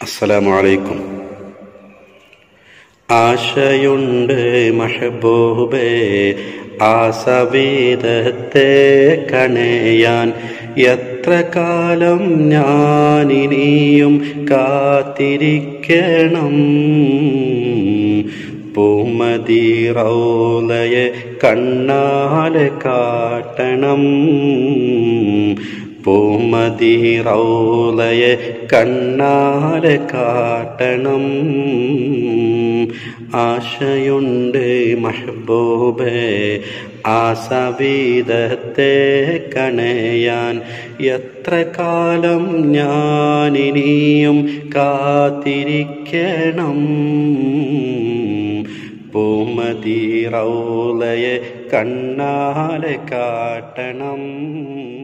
അസ്സലാമു അലൈക്കും ആശയുണ്ട് മഹബൂബേ ആസവേദത്തെ കണയാൻ എത്ര കാലം ഞാനിനിയും കാത്തിരിക്കണം പൂമതി റൗലയെ കണ്ണാലെ കാട്ടണം പൂമതി റൗലയെ കണ്ണാലെ കാട്ടണം ആശയുണ്ട് മഹബൂബേ ആസവീതത്തെ കണയാൻ എത്ര കാലം ഞാനിനിയും കാത്തിരിക്കണം പൂമതി റൗലയെ കണ്ണാലെ കാട്ടണം